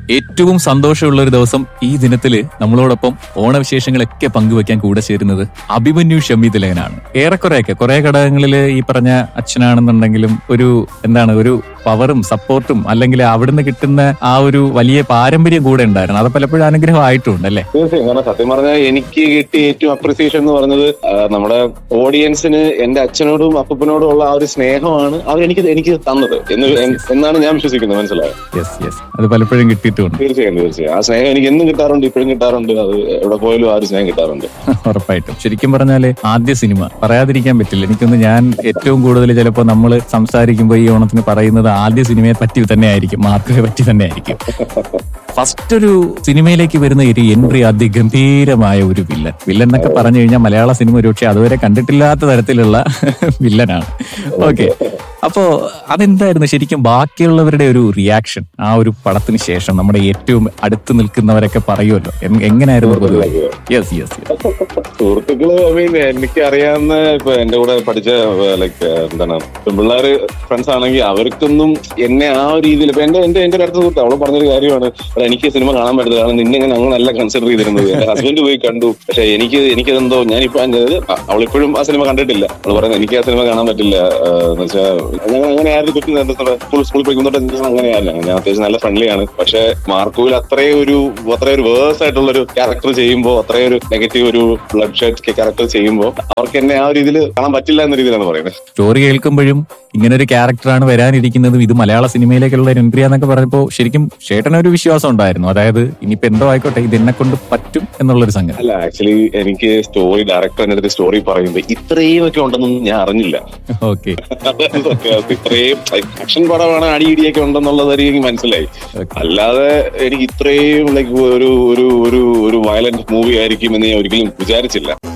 ഏറ്റവും സന്തോഷമുള്ള ഒരു ദിവസം ഈ ദിനത്തില് നമ്മളോടൊപ്പം ഓണവിശേഷങ്ങളൊക്കെ പങ്കുവെക്കാൻ കൂടെ ചേരുന്നത് അഭിമന്യു ഷമീതിലകനാണ് ഏറെക്കുറെയൊക്കെ കുറെ ഘടകങ്ങളിൽ ഈ പറഞ്ഞ അച്ഛനാണെന്നുണ്ടെങ്കിലും ഒരു എന്താണ് ഒരു പവറും സപ്പോർട്ടും അല്ലെങ്കിൽ അവിടുന്ന് കിട്ടുന്ന ആ ഒരു വലിയ പാരമ്പര്യം കൂടെ ഉണ്ടായിരുന്നു അത് പലപ്പോഴും അനുഗ്രഹമായിട്ടുണ്ട് അല്ലേ തീർച്ചയായും കാരണം സത്യം പറഞ്ഞാൽ എനിക്ക് കിട്ടിയ ഏറ്റവും അപ്രിസിയേഷൻ എന്ന് പറഞ്ഞത് ആ, നമ്മുടെ ഓഡിയൻസിന് എന്റെ അച്ഛനോടും അപ്പനോടും ഉള്ള ആ ഒരു സ്നേഹമാണ് അവർ എനിക്ക് എനിക്ക് തന്നത് എന്ന് എൻ- എന്നാണ് ഞാൻ വിശ്വസിക്കുന്നത് മനസ്സിലായത് യെസ് യെസ് അത് പലപ്പോഴും കിട്ടിയിട്ടുമുണ്ട് തീർച്ചയായും തീർച്ചയായും ആ സ്നേഹം എനിക്ക് എന്നും കിട്ടാറുണ്ട് ഇപ്പോഴും കിട്ടാറുണ്ട് അത് എവിടെ പോയാലും ആ ഒരു സ്നേഹം കിട്ടാറുണ്ട് ഉറപ്പായിട്ടും ശരിക്കും പറഞ്ഞാല് ആദ്യ സിനിമ പറയാതിരിക്കാൻ പറ്റില്ല എനിക്കൊന്ന് ഞാൻ ഏറ്റവും കൂടുതൽ ചിലപ്പോൾ നമ്മൾ സംസാരിക്കുമ്പോൾ ഈ ഓണത്തിന് പറയുന്നത് ആദ്യ സിനിമയെ പറ്റി തന്നെ ആയിരിക്കും മാർക്കിനെ പറ്റി തന്നെ ആയിരിക്കും ഫസ്റ്റ് ഒരു സിനിമയിലേക്ക് വരുന്ന ഒരു എൻട്രി അതിഗംഭീരമായ ഒരു വില്ലൻ വില്ലൻ എന്നൊക്കെ പറഞ്ഞു കഴിഞ്ഞാൽ മലയാള സിനിമ ഒരുപക്ഷെ അതുവരെ കണ്ടിട്ടില്ലാത്ത തരത്തിലുള്ള വില്ലനാണ് ഓക്കെ അപ്പോ അതെന്തായിരുന്നു ശരിക്കും ബാക്കിയുള്ളവരുടെ ഒരു റിയാക്ഷൻ ആ ഒരു പടത്തിന് ശേഷം നമ്മുടെ ഏറ്റവും അടുത്ത് നിൽക്കുന്നവരൊക്കെ പറയുമല്ലോ എൻ- എങ്ങനെയായിരുന്നു പൊതുവെ യെസ് യെസ് സുഹൃത്തുക്കള് ഐ മീൻ എനിക്ക് അറിയാവുന്ന ഇപ്പൊ എന്റെ കൂടെ പഠിച്ച ലൈക്ക് എന്താണ് പെൺപിള്ളേര് ഫ്രണ്ട്സ് ആണെങ്കിൽ അവർക്കൊന്നും എന്നെ ആ ഒരു രീതിയിൽ ഇപ്പൊ എന്റെ എന്റെ എന്റെ ഒരു അടുത്ത സുഹൃത്ത് അവള് പറഞ്ഞൊരു കാര്യമാണ് "എടാ, എനിക്ക് സിനിമ കാണാൻ പറ്റില്ല കാരണം നിന്നെ ഇങ്ങനെ അങ്ങനല്ല കൺസിഡർ ചെയ്തിരുന്നത് എന്റെ ഹസ്ബൻഡ് പോയി കണ്ടു പക്ഷെ എനിക്ക് എനിക്കതെന്തോ ഞാനിപ്പോ അതായത് അവളിപ്പോഴും ആ സിനിമ കണ്ടിട്ടില്ല അവള് പറയുന്നത് എനിക്ക് ആ സിനിമ കാണാൻ പറ്റില്ല ആ, എന്ന് വെച്ചാൽ ഞങ്ങൾ അങ്ങനെയായിരുന്നു കുട്ടി സ്കൂൾ സ്കൂളിൽ പോയിക്കുന്നോട്ട് ഞാൻ അങ്ങനെയല്ല ഞാൻ അത്യാവശ്യം നല്ല ഫ്രണ്ട്ലി ആണ് പക്ഷെ മാർക്കോയിൽ അത്രയും ഒരു അത്രയും ഒരു വേഴ്സ് ആയിട്ടുള്ള ഒരു ക്യാരക്ടർ ചെയ്യുമ്പോൾ അത്രയും ഒരു നെഗറ്റീവ് ഒരു ബ്ലഡ് ഷെഡ് ക്യാരക്ടർ ചെയ്യുമ്പോൾ അവർക്ക് എന്നെ ആ ഒരു രീതിയിൽ കാണാൻ പറ്റില്ല എന്ന രീതിയിലാണ് പറയുന്നത് സ്റ്റോറി കേൾക്കുമ്പോഴും ഇങ്ങനെ ഒരു ക്യാരക്ടറാണ് വരാനിരിക്കുന്നതും ഇത് മലയാള സിനിമയിലേക്കുള്ള ഒരു എൻട്രി എന്നൊക്കെ പറഞ്ഞപ്പോൾ ശരിക്കും ചേട്ടനൊരു വിശ്വാസം ഉണ്ടായിരുന്നു അതായത് ഇനിയിപ്പോ എന്തോ ആയിക്കോട്ടെ ഇത് എന്നെ കൊണ്ട് പറ്റും എന്നുള്ളൊരു സംഗതി അല്ല ആക്ച്വലി എനിക്ക് സ്റ്റോറി ഡയറക്ടർ എന്റെ അടുത്ത് സ്റ്റോറി പറയുമ്പോൾ ഇത്രയും ഒക്കെ ഉണ്ടെന്നൊന്നും ഞാൻ അറിഞ്ഞില്ല ഓക്കെ അതാണ് സത്യം. അത് ഇത്രയും ആക്ഷൻ പടമാണ് അടിയിടിയൊക്കെ ഉണ്ടെന്നുള്ളത് എനിക്ക് മനസ്സിലായി Okay. അല്ലാതെ എനിക്ക് ഇത്രയും ലൈക്ക് ഒരു ഒരു ഒരു ഒരു വയലന്റ് മൂവി ആയിരിക്കും എന്ന് ഞാൻ ഒരിക്കലും വിചാരിച്ചില്ല